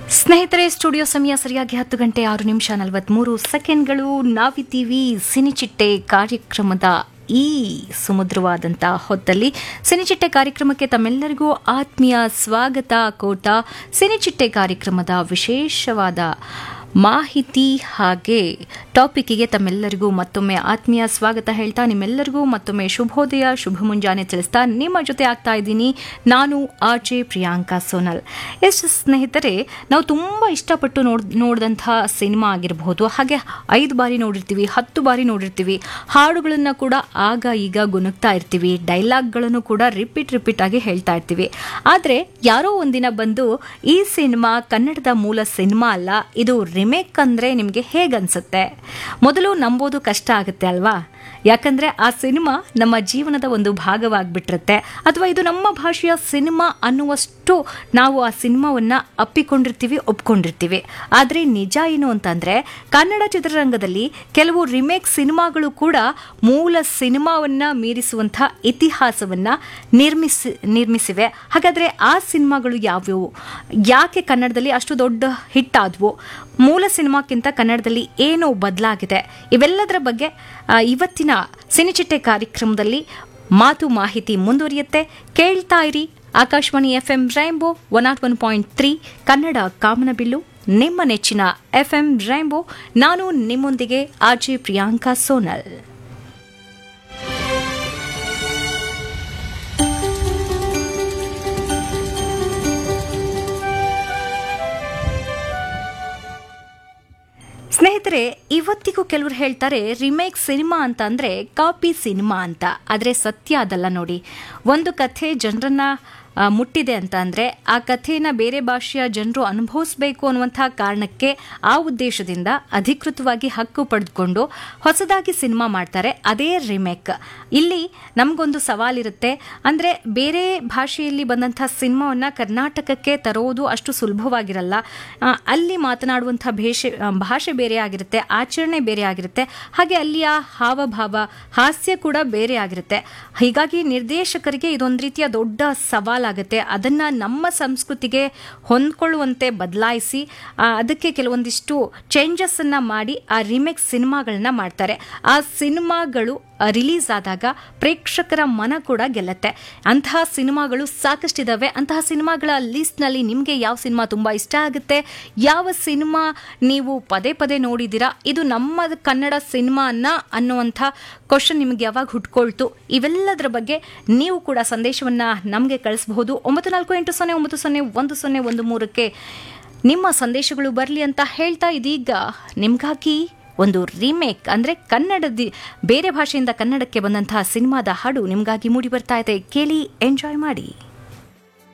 ಸ್ನೇಹಿತರೆ ಸ್ಟುಡಿಯೋ ಸಮಯ ಸರಿಯಾಗಿ ಹತ್ತು ಗಂಟೆ ಆರು ನಿಮಿಷ ನಲವತ್ಮೂರು ಸೆಕೆಂಡ್ಗಳು ನಾವಿದ್ದೀವಿ ಸಿನಿಚಿಟ್ಟೆ ಕಾರ್ಯಕ್ರಮದ ಈ ಸುಮಧುರವಾದಂಥ ಹೊತ್ತಲ್ಲಿ ಸಿನಿಚಿಟ್ಟೆ ಕಾರ್ಯಕ್ರಮಕ್ಕೆ ತಮ್ಮೆಲ್ಲರಿಗೂ ಆತ್ಮೀಯ ಸ್ವಾಗತ ಕೋಟ ಸಿನಿಚಿಟ್ಟೆ ಕಾರ್ಯಕ್ರಮದ ವಿಶೇಷವಾದ ಮಾಹಿತಿ ಹಾಗೆ ಟಾಪಿಕ್ಗೆ ತಮ್ಮೆಲ್ಲರಿಗೂ ಮತ್ತೊಮ್ಮೆ ಆತ್ಮೀಯ ಸ್ವಾಗತ ಹೇಳ್ತಾ ನಿಮ್ಮೆಲ್ಲರಿಗೂ ಮತ್ತೊಮ್ಮೆ ಶುಭೋದಯ ಶುಭ ಮುಂಜಾನೆ ತಿಳಿಸ್ತಾ ನಿಮ್ಮ ಜೊತೆ ಆಗ್ತಾ ಇದ್ದೀನಿ ನಾನು ಆರ್ ಜೆ ಪ್ರಿಯಾಂಕಾ ಸೋನಲ್ ಎಷ್ಟು ಸ್ನೇಹಿತರೆ ನಾವು ತುಂಬ ಇಷ್ಟಪಟ್ಟು ನೋಡ್ ನೋಡಿದಂಥ ಸಿನಿಮಾ ಆಗಿರಬಹುದು ಹಾಗೆ ಐದು ಬಾರಿ ನೋಡಿರ್ತೀವಿ ಹತ್ತು ಬಾರಿ ನೋಡಿರ್ತೀವಿ ಹಾಡುಗಳನ್ನು ಕೂಡ ಆಗ ಈಗ ಗುನುಗ್ತಾ ಇರ್ತೀವಿ ಡೈಲಾಗ್ಗಳನ್ನು ಕೂಡ ರಿಪೀಟ್ ರಿಪೀಟ್ ಆಗಿ ಹೇಳ್ತಾ ಇರ್ತೀವಿ ಆದರೆ ಯಾರೋ ಒಂದಿನ ಬಂದು ಈ ಸಿನಿಮಾ ಕನ್ನಡದ ಮೂಲ ಸಿನಿಮಾ ಅಲ್ಲ ಇದು ರಿಮೇಕ್ ಅಂದರೆ ನಿಮಗೆ ಹೇಗನ್ಸುತ್ತೆ ಮೊದಲು ನಂಬೋದು ಕಷ್ಟ ಆಗುತ್ತೆ ಅಲ್ವಾ ಯಾಕಂದರೆ ಆ ಸಿನಿಮಾ ನಮ್ಮ ಜೀವನದ ಒಂದು ಭಾಗವಾಗಿಬಿಟ್ಟಿರುತ್ತೆ ಅಥವಾ ಇದು ನಮ್ಮ ಭಾಷೆಯ ಸಿನಿಮಾ ಅನ್ನುವಷ್ಟು ನಾವು ಆ ಸಿನಿಮಾವನ್ನು ಅಪ್ಪಿಕೊಂಡಿರ್ತೀವಿ ಒಪ್ಕೊಂಡಿರ್ತೀವಿ ಆದರೆ ನಿಜ ಏನು ಅಂತಂದರೆ ಕನ್ನಡ ಚಿತ್ರರಂಗದಲ್ಲಿ ಕೆಲವು ರಿಮೇಕ್ ಸಿನಿಮಾಗಳು ಕೂಡ ಮೂಲ ಸಿನಿಮಾವನ್ನು ಮೀರಿಸುವಂಥ ಇತಿಹಾಸವನ್ನು ನಿರ್ಮಿಸಿ ನಿರ್ಮಿಸಿವೆ ಹಾಗಾದರೆ ಆ ಸಿನಿಮಾಗಳು ಯಾವ್ಯಾವು ಯಾಕೆ ಕನ್ನಡದಲ್ಲಿ ಅಷ್ಟು ದೊಡ್ಡ ಹಿಟ್ ಆದವು ಮೂಲ ಸಿನಿಮಾಕ್ಕಿಂತ ಕನ್ನಡದಲ್ಲಿ ಏನು ಬದಲಾಗಿದೆ ಇವೆಲ್ಲದರ ಬಗ್ಗೆ ಆ, ಇವತ್ತಿನ ಸಿನಿಚಿಟ್ಟೆ ಕಾರ್ಯಕ್ರಮದಲ್ಲಿ ಮಾತು ಮಾಹಿತಿ ಮುಂದುವರಿಯುತ್ತೆ ಕೇಳ್ತಾ ಇರಿ Akashvani F M rainbow one naught one point three Kannada Kamanabillu ನಿಮ್ಮ ನೆಚ್ಚಿನ ಎಫ್ ಎಂ ರೈಂಬೋ ನಾನು ನಿಮ್ಮೊಂದಿಗೆ ಆರ್ಜೆ ಪ್ರಿಯಾಂಕಾ ಸೋನಲ್ ಸ್ನೇಹಿತರೆ ಇವತ್ತಿಗೂ ಕೆಲವರು ಹೇಳ್ತಾರೆ ರಿಮೇಕ್ ಸಿನಿಮಾ ಅಂತ ಅಂದರೆ ಕಾಪಿ ಸಿನಿಮಾ ಅಂತ ಆದರೆ ಸತ್ಯ ಅದಲ್ಲ ನೋಡಿ ಒಂದು ಕಥೆ ಜನರನ್ನ ಆ, ಮುಟ್ಟಿದೆ ಅಂತ ಅಂದರೆ ಆ ಕಥೆಯನ್ನು ಬೇರೆ ಭಾಷೆಯ ಜನರು ಅನುಭವಿಸಬೇಕು ಅನ್ನುವಂಥ ಕಾರಣಕ್ಕೆ ಆ ಉದ್ದೇಶದಿಂದ ಅಧಿಕೃತವಾಗಿ ಹಕ್ಕು ಪಡೆದುಕೊಂಡು ಹೊಸದಾಗಿ ಸಿನಿಮಾ ಮಾಡ್ತಾರೆ ಅದೇ ರಿಮೇಕ್ ಇಲ್ಲಿ ನಮಗೊಂದು ಸವಾಲಿರುತ್ತೆ ಅಂದರೆ ಬೇರೆ ಭಾಷೆಯಲ್ಲಿ ಬಂದಂಥ ಸಿನಿಮಾವನ್ನು ಕರ್ನಾಟಕಕ್ಕೆ ತರೋದು ಅಷ್ಟು ಸುಲಭವಾಗಿರಲ್ಲ ಆ, ಅಲ್ಲಿ ಮಾತನಾಡುವಂಥ ಭಾಷೆ ಭಾಷೆ ಬೇರೆ ಆಗಿರುತ್ತೆ ಆಚರಣೆ ಬೇರೆ ಆಗಿರುತ್ತೆ ಹಾಗೆ ಅಲ್ಲಿಯ ಹಾವಭಾವ ಹಾಸ್ಯ ಕೂಡ ಬೇರೆ ಆಗಿರುತ್ತೆ ಹೀಗಾಗಿ ನಿರ್ದೇಶಕರಿಗೆ ಇದೊಂದು ರೀತಿಯ ದೊಡ್ಡ ಸವಾಲಾಗುತ್ತೆ ಅದನ್ನ ನಮ್ಮ ಸಂಸ್ಕೃತಿಗೆ ಹೊಂದ್ಕೊಳ್ಳುವಂತೆ ಬದಲಾಯಿಸಿ ಆ, ಅದಕ್ಕೆ ಕೆಲವೊಂದಿಷ್ಟು ಚೇಂಜಸ್ ಅನ್ನ ಮಾಡಿ ಆ ರಿಮೇಕ್ ಸಿನಿಮಾಗಳನ್ನ ಮಾಡ್ತಾರೆ ಆ ಸಿನಿಮಾಗಳು ರಿಲೀಸ್ ಆದಾಗ ಪ್ರೇಕ್ಷಕರ ಮನ ಕೂಡ ಗೆಲ್ಲತ್ತೆ ಅಂತಹ ಸಿನಿಮಾಗಳು ಸಾಕಷ್ಟಿದಾವೆ ಅಂತಹ ಸಿನಿಮಾಗಳ ಲಿಸ್ಟ್ನಲ್ಲಿ ನಿಮಗೆ ಯಾವ ಸಿನಿಮಾ ತುಂಬ ಇಷ್ಟ ಆಗುತ್ತೆ ಯಾವ ಸಿನಿಮಾ ನೀವು ಪದೇ ಪದೇ ನೋಡಿದ್ದೀರಾ ಇದು ನಮ್ಮ ಕನ್ನಡ ಸಿನಿಮಾ ಅನ್ನ ಅನ್ನುವಂಥ ಕ್ವಶನ್ ನಿಮಗೆ ಯಾವಾಗ ಹುಟ್ಕೊಳ್ತು ಇವೆಲ್ಲದರ ಬಗ್ಗೆ ನೀವು ಕೂಡ ಸಂದೇಶವನ್ನು ನಮಗೆ ಕಳಿಸಬಹುದು ಒಂಬತ್ತು ನಾಲ್ಕು ಎಂಟು ಸೊನ್ನೆ ಒಂಬತ್ತು ಸೊನ್ನೆ ಒಂದು ಸೊನ್ನೆ ಒಂದು ಮೂರಕ್ಕೆ ನಿಮ್ಮ ಸಂದೇಶಗಳು ಬರಲಿ ಅಂತ ಹೇಳ್ತಾ ಇದೀಗ ನಿಮ್ಗಾಗಿ ಒಂದು ರೀಮೇಕ್ ಅಂದರೆ ಕನ್ನಡದಿ ಬೇರೆ ಭಾಷೆಯಿಂದ ಕನ್ನಡಕ್ಕೆ ಬಂದಂತಹ ಸಿನಿಮಾದ ಹಾಡು ನಿಮಗಾಗಿ ಮೂಡಿ ಬರ್ತಾ ಇದೆ ಕೇಳಿ ಎಂಜಾಯ್ ಮಾಡಿ